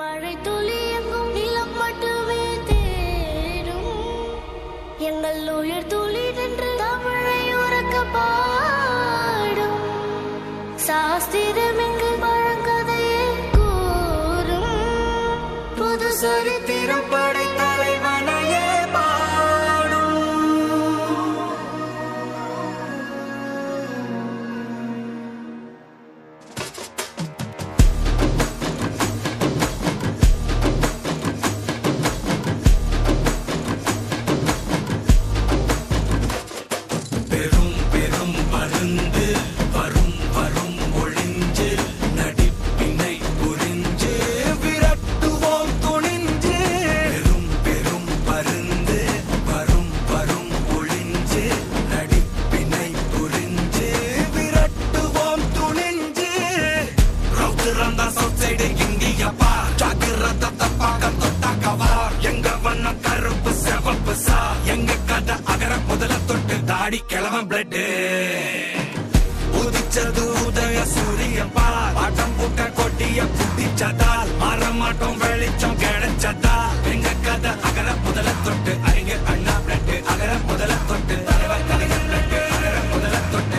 மழை துளி எங்கும் நிலம் மட்டுமே தேடும் எங்கள் உயிர் துளி நின்று தமிழை உறக்க பாடும் சாஸ்திரம் எங்கு பழங்கதையே கூறும் புது சரித்திரம் படை தலைவனையே பாடும் பெரும் பெரும் பருந்து வரும் வரும் ஒளிஞ்சு நடிப்பினை புரிஞ்சு விரட்டுவோம் துணிஞ்சு பெரும் பெரும் பருந்து வரும் வரும் ஒளிஞ்சு நடிப்பினை புரிஞ்சு விரட்டுவோம் துணிஞ்சு ரவுத்துறான் தான் சவுத் சைடு இந்தியப்பா ஜாக்கிரத தப்பாக தொட்டாக்கவா எங்க வண்ணம் கருப்பு சிவப்பு சா எங்க கதை அகர முதல தொட்டு தாடி கிழவன் பிளட் உதிச்சது உதய சூரியப்பா ஆட்டம் போட்ட கொட்டிய புட்டிச்சதால் மாற மாட்டோம் வெளிச்சம் கிடைச்சதா எங்க கதை அகர முதல தொட்டு அறிஞர் அண்ணா பிளட் அகர முதல தொட்டு தலைவர் கலைஞர் பிளட் அகர முதல தொட்டு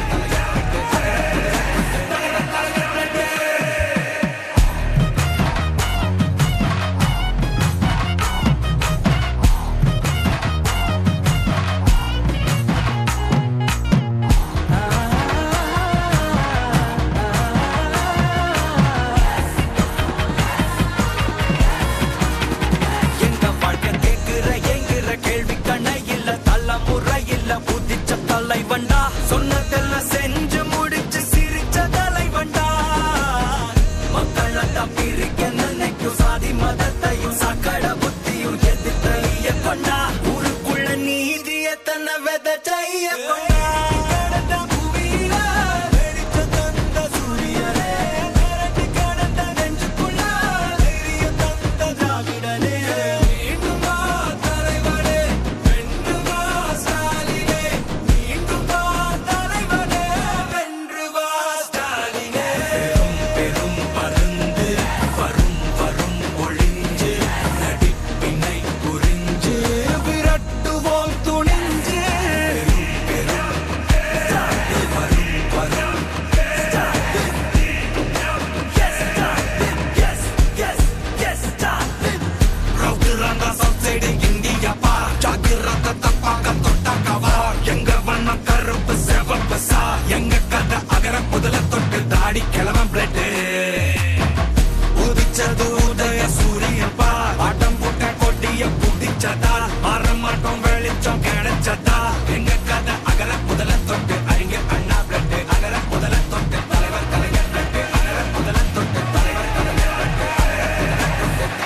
எங்க வாழ்க்கை கேட்கிற எங்கிற கேள்வி கண்ணை இல்ல தலைமுறை இல்ல புதிச்ச தலைவண்டா சொன்னதெல்லாம் செஞ்சு முடிச்சு சிரிச்ச தலைவண்டா மக்களை தான் பிரிக்க நினைக்கும் சாதி மதத்தையும் சக்கட புத்தியும் எதிர்த்தைய கொண்டா ஊருக்குள்ள நீதிய தன்னை விதைச்சைய கொண்டா கடந்த புவியில வெடிச்ச தந்த சூரியனே மிரட்டி கடந்த நெஞ்சுக்குள்ள தைரியம் தந்த திராவிடனே மீண்டும் வா தலைவனே வென்று வா ஸ்டாலினே மீண்டும் வா தலைவனே வென்று வா ஸ்டாலினே பெரும் பெரும் பருந்து வரும் வரும் ஒளிஞ்சு நடிப்பினை புரிஞ்சு விரட்டுவோம் துணிஞ்சு பெரும் பெரும் வரும் வரும் Yes, yes, yes, Stalin. ரவுத்துறாங்க சவுத் சைடு இந்தியப்பா ஜாக்கிரத தப்பாக தொட்டாக்கவா எங்க வண்ணம் கருப்பு சிவப்பு சா எங்க கதை அகர முதல தொட்டு தாடி கிழவன் பிளட் உதிச்சது உதய சூரியப்பா ஆட்டம் போட்ட கொட்டிய புதிச்சதா மாற மாட்டோம் வெளிச்சம் கிடைச்சதா எங்க கதை அகர முதல தொட்டு அறிஞர் அண்ணா பிளட் அகர முதல தொட்டு தலைவர் கலைஞர் பிளட் அகர முதல தொட்டு தலைவர் கலைஞர் பிளட்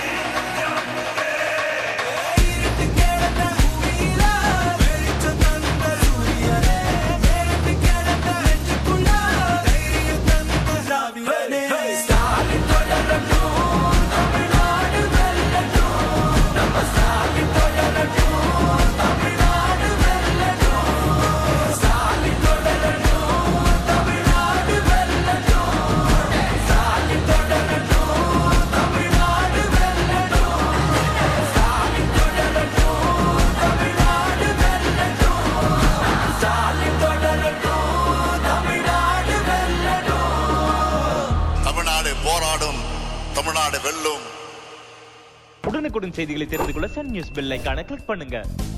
தமிழ்நாடு போராடும் தமிழ்நாடு வெல்லும் உடனுக்குடன் செய்திகளை தெரிந்து கொள்ள சன் நியூஸ் பெல் ஐகானை கிளிக் பண்ணுங்க